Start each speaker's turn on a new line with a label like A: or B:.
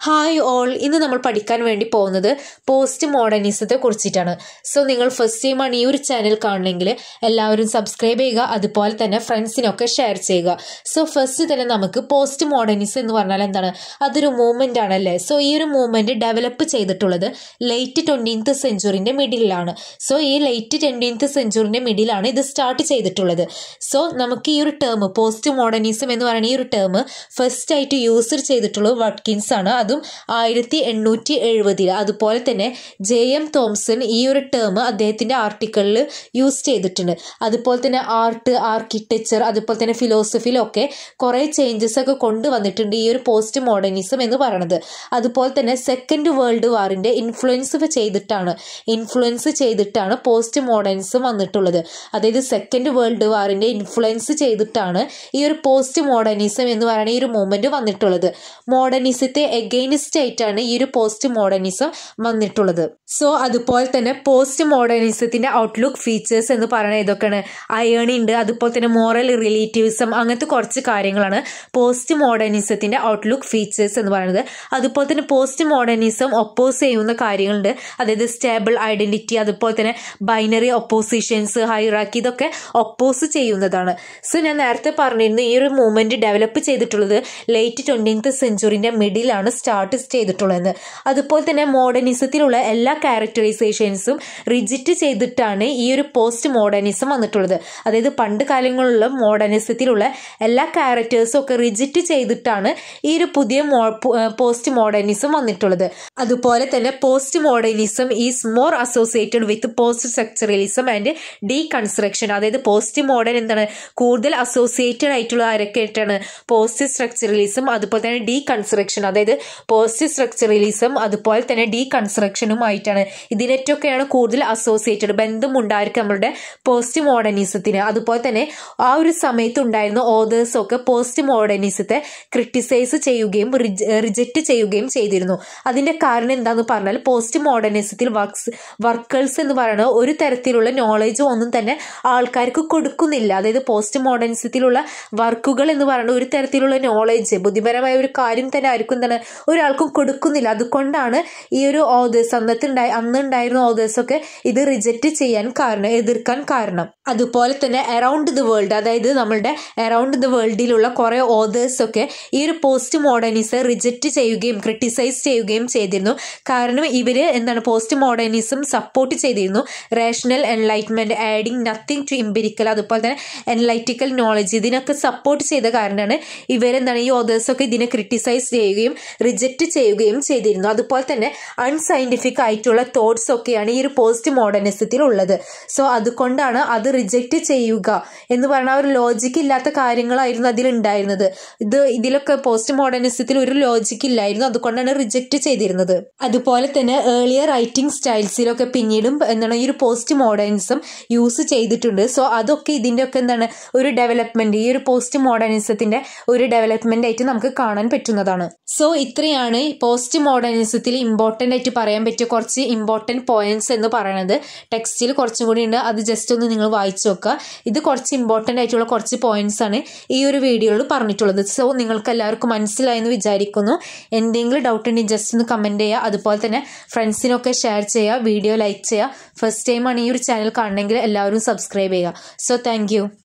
A: hi all ഇന്ന് നമ്മൾ പഠിക്കാൻ വേണ്ടി പോകുന്നത് പോസ്റ്റ് മോഡേണിസത്തെ കുറിച്ചിട്ടാണ് സോ നിങ്ങൾ ഫസ്റ്റ് ടൈമാണ് ഈ ഒരു ചാനൽ കാണണമെങ്കിൽ എല്ലാവരും സബ്സ്ക്രൈബ് ചെയ്യുക അതുപോലെ തന്നെ ഫ്രണ്ട്സിനൊക്കെ ഷെയർ ചെയ്യുക സോ ഫസ്റ്റ് തന്നെ നമുക്ക് പോസ്റ്റ് മോഡേണിസം എന്ന് പറഞ്ഞാൽ എന്താണ് അതൊരു മൂവ്മെൻ്റ് ആണല്ലേ സോ ഈ ഒരു മൂവ്മെൻറ്റ് ഡെവലപ്പ് ചെയ്തിട്ടുള്ളത് ലേറ്റ് ട്വൻറ്റീൻത്ത് സെഞ്ചുറിൻ്റെ മിഡിലാണ് സോ ഈ ലേറ്റ് ട്വൻറ്റീൻത്ത് സെഞ്ചുറിൻ്റെ മിഡിലാണ് ഇത് സ്റ്റാർട്ട് ചെയ്തിട്ടുള്ളത് സോ നമുക്ക് ഈ ഒരു ടേം പോസ്റ്റ് മോഡേണിസം എന്ന് പറയുന്ന ഈ ഒരു ടേം ഫസ്റ്റ് ആയിട്ട് യൂസ് ചെയ്തിട്ടുള്ളത് വട്കിൻസ് ആണ് അതും ആയിരത്തി എണ്ണൂറ്റി എഴുപതിൽ അതുപോലെ തന്നെ ജെ എം തോംസൺ ഈ ഒരു ടേം അദ്ദേഹത്തിൻ്റെ ആർട്ടിക്കിളിൽ യൂസ് ചെയ്തിട്ടുണ്ട് അതുപോലെ തന്നെ ആർട്ട് ആർക്കിടെക്ചർ അതുപോലെ തന്നെ ഫിലോസഫിയിലൊക്കെ കുറേ ചേഞ്ചസ് ഒക്കെ കൊണ്ടുവന്നിട്ടുണ്ട് ഈ ഒരു പോസ്റ്റ് മോഡേണിസം എന്ന് പറയുന്നത് അതുപോലെ തന്നെ സെക്കൻഡ് വേൾഡ് വാറിൻ്റെ ഇൻഫ്ലുവൻസ് ചെയ്തിട്ടാണ് ഇൻഫ്ലുവൻസ് ചെയ്തിട്ടാണ് പോസ്റ്റ് മോഡേണിസം വന്നിട്ടുള്ളത് അതായത് സെക്കൻഡ് വേൾഡ് വാറിൻ്റെ ഇൻഫ്ലുവൻസ് ചെയ്തിട്ടാണ് ഈ ഒരു പോസ്റ്റ് മോഡേണിസം എന്ന് പറയുന്ന ഈ ഒരു മൂവ്മെൻറ്റ് വന്നിട്ടുള്ളത് മോഡേണിസത്തെ എഗെയിനിസ്റ്റ് ആയിട്ടാണ് ഈ ഒരു പോസ്റ്റ് മോഡേണിസം വന്നിട്ടുള്ളത് സോ അതുപോലെ തന്നെ പോസ്റ്റ് മോഡേണിസത്തിൻ്റെ ഔട്ട്ലുക്ക് ഫീച്ചേഴ്സ് എന്ന് പറയുന്നത് ഇതൊക്കെയാണ് അയേണി ഉണ്ട് അതുപോലെ തന്നെ മോറൽ റിലേറ്റീവിസം അങ്ങനത്തെ കുറച്ച് കാര്യങ്ങളാണ് പോസ്റ്റ് മോഡേണിസത്തിൻ്റെ ഔട്ട്ലുക്ക് ഫീച്ചേഴ്സ് എന്ന് പറയുന്നത് അതുപോലെ തന്നെ പോസ്റ്റ് മോഡേണിസം ഒപ്പോസ് ചെയ്യുന്ന കാര്യങ്ങളുണ്ട് അതായത് സ്റ്റേബിൾ ഐഡൻറ്റിറ്റി അതുപോലെ തന്നെ ബൈനറി ഒപ്പോസിഷൻസ് ഹൈറാക്കി ഇതൊക്കെ ഒപ്പോസ് ചെയ്യുന്നതാണ് സോ ഞാൻ നേരത്തെ പറഞ്ഞിരുന്നു ഈ ഒരു മൂവ്മെൻറ്റ് ഡെവലപ്പ് ചെയ്തിട്ടുള്ളത് ലേറ്റ് ട്വൻറ്റീൻത്ത് സെഞ്ചുറിൻ്റെ മിഡിലാണ് സ്റ്റാർട്ട് ചെയ്തിട്ടുള്ളത് അതുപോലെ തന്നെ മോഡേണിസത്തിലുള്ള എല്ലാ ക്യാരക്ടറൈസേഷൻസും റിജിറ്റ് ചെയ്തിട്ടാണ് ഈ ഒരു പോസ്റ്റ് മോഡേണിസം വന്നിട്ടുള്ളത് അതായത് പണ്ട് കാലങ്ങളിലുള്ള മോഡേണിസത്തിലുള്ള എല്ലാ ക്യാരക്ടേഴ്സും ഒക്കെ റിജിറ്റ് ചെയ്തിട്ടാണ് ഈ ഒരു പുതിയ പോസ്റ്റ് മോഡേണിസം വന്നിട്ടുള്ളത് അതുപോലെ തന്നെ post modernism is more associated with post structuralism and deconstruction അതായത് പോസ്റ്റ് മോഡേൺ എന്താണ് കൂടുതൽ അസോസിയേറ്റഡ് ആയിട്ടുള്ള ആരൊക്കെ ആയിട്ടാണ് പോസ്റ്റ് സ്ട്രക്ചറലിസം അതുപോലെ തന്നെ ഡീ കൺസ്ട്രക്ഷൻ അതായത് പോസ്റ്റ് സ്ട്രക്ചറലിസം അതുപോലെ തന്നെ ഡീ കൺസ്ട്രക്ഷനുമായിട്ടാണ് ഇതിനേറ്റൊക്കെയാണ് കൂടുതൽ അസോസിയേറ്റഡ് ബന്ധമുണ്ടായിരിക്കും നമ്മളുടെ പോസ്റ്റ് മോഡേണിസത്തിന് അതുപോലെ തന്നെ ആ ഒരു സമയത്ത് ഉണ്ടായിരുന്ന ഓതേഴ്സ് ഒക്കെ പോസ്റ്റ് മോഡേണിസത്തെ ക്രിട്ടിസൈസ് ചെയ്യുകയും റിജക്റ്റ് ചെയ്യുകയും ചെയ്തിരുന്നു അതിന്റെ കാരണം എന്താന്ന് പറഞ്ഞാൽ പോസ്റ്റ് മോഡേണിസത്തിൽ വർക്ക്സ് വർക്കേഴ്സ് എന്ന് പറയുന്നത് ഒരു തരത്തിലുള്ള നോളജ് ഒന്നും തന്നെ ആൾക്കാർക്ക് കൊടുക്കുന്നില്ല അതായത് പോസ്റ്റ് മോഡേണിസത്തിലുള്ള വർക്കുകൾ എന്ന് പറയുന്നത് ഒരു തരത്തിലുള്ള നോളജ് ബുദ്ധിപരമായ ഒരു കാര്യം തന്നെ ആയിരിക്കും എന്താണ് ഒരാൾക്കും കൊടുക്കുന്നില്ല അതുകൊണ്ടാണ് ഈ ഒരു ഓതേഴ്സ് അന്നത്തെ ഉണ്ടായി അന്ന് ഉണ്ടായിരുന്ന ഓതേഴ്സ് ഒക്കെ ഇത് റിജക്റ്റ് ചെയ്യാൻ കാരണം എതിർക്കാൻ കാരണം അതുപോലെ തന്നെ അറൗണ്ട് ദി വേൾഡ് അതായത് നമ്മളുടെ അറൗണ്ട് ദി വേൾഡിലുള്ള കുറേ ഓതേഴ്സ് ഒക്കെ ഈ ഒരു പോസ്റ്റ് മോഡേണിസം റിജക്റ്റ് ചെയ്യുകയും ക്രിട്ടിസൈസ് ചെയ്യുകയും ചെയ്തിരുന്നു കാരണം ഇവർ എന്താണ് പോസ്റ്റ് മോഡേണിസം സപ്പോർട്ട് ചെയ്തിരുന്നു rational enlightenment adding nothing to empirical അതുപോലെ തന്നെ എൻലൈറ്റിക്കൽ നോളജ് ഇതിനൊക്കെ സപ്പോർട്ട് ചെയ്ത കാരണമാണ് ഇവരെന്താണ് ഈ ഓതേഴ്സ് ഒക്കെ ഇതിനെ ക്രിട്ടിസൈസ് ചെയ്യുകയും റിജക്റ്റ് ചെയ്യുകയും ചെയ്തിരുന്നു അതുപോലെ തന്നെ അൺസയന്റിഫിക് ആയിട്ടുള്ള തോട്ട്സ് ഒക്കെയാണ് ഈ ഒരു പോസ്റ്റ് മോഡേണിസത്തിൽ ഉള്ളത് സോ അതുകൊണ്ടാണ് അത് റിജക്റ്റ് ചെയ്യുക എന്ന് പറഞ്ഞാൽ ഒരു ലോജിക്ക് ഇല്ലാത്ത കാര്യങ്ങളായിരുന്നു അതിലുണ്ടായിരുന്നത് ഇത് ഇതിലൊക്കെ പോസ്റ്റ് മോഡേണിസത്തിൽ ഒരു ലോജിക്ക് ഇല്ലായിരുന്നു അതുകൊണ്ടാണ് റിജക്റ്റ് ചെയ്തിരുന്നത് അതുപോലെ തന്നെ ഏർലിയർ റൈറ്റിംഗ് സ്റ്റൈൽസിലൊക്കെ പിന്നീടും എന്താണ് ഈ ഒരു പോസ്റ്റ് മോഡേണിസം യൂസ് ചെയ്തിട്ടുണ്ട് സോ അതൊക്കെ ഇതിൻ്റെ ഒക്കെ എന്താണ് ഒരു ഡെവലപ്മെന്റ് ഈ ഒരു പോസ്റ്റ് മോഡേണിസത്തിന്റെ ഒരു ഡെവലപ്മെന്റ് ആയിട്ട് നമുക്ക് കാണാൻ പറ്റുന്നതാണ് സോ ഇത്രയാണ് പോസ്റ്റ് മോഡേണിസത്തിൽ ഇമ്പോർട്ടൻ്റ് ആയിട്ട് പറയാൻ പറ്റിയ കുറച്ച് ഇമ്പോർട്ടൻറ്റ് പോയിന്റ്സ് എന്ന് പറയുന്നത് ടെക്സ്റ്റിൽ കുറച്ചും കൂടി ഉണ്ട് അത് ജസ്റ്റ് ഒന്ന് നിങ്ങൾ വായിച്ചു നോക്കുക ഇത് കുറച്ച് ഇമ്പോർട്ടൻ്റ് ആയിട്ടുള്ള കുറച്ച് പോയിന്റ്സ് ആണ് ഈ ഒരു വീഡിയോയിൽ പറഞ്ഞിട്ടുള്ളത് സോ നിങ്ങൾക്ക് എല്ലാവർക്കും മനസ്സിലായെന്ന് വിചാരിക്കുന്നു എന്തെങ്കിലും ഡൗട്ട് ഉണ്ടെങ്കിൽ ജസ്റ്റ് ഒന്ന് കമൻറ്റ് ചെയ്യുക അതുപോലെ തന്നെ ഫ്രണ്ട്സിനൊക്കെ ഷെയർ ചെയ്യുക വീഡിയോ ലൈക്ക് ചെയ്യുക ഫസ്റ്റ് ടൈമാണ് ഈ ഒരു ചാനൽ കാണണമെങ്കിൽ എല്ലാവരും സബ്സ്ക്രൈബ് ചെയ്യുക സോ താങ്ക്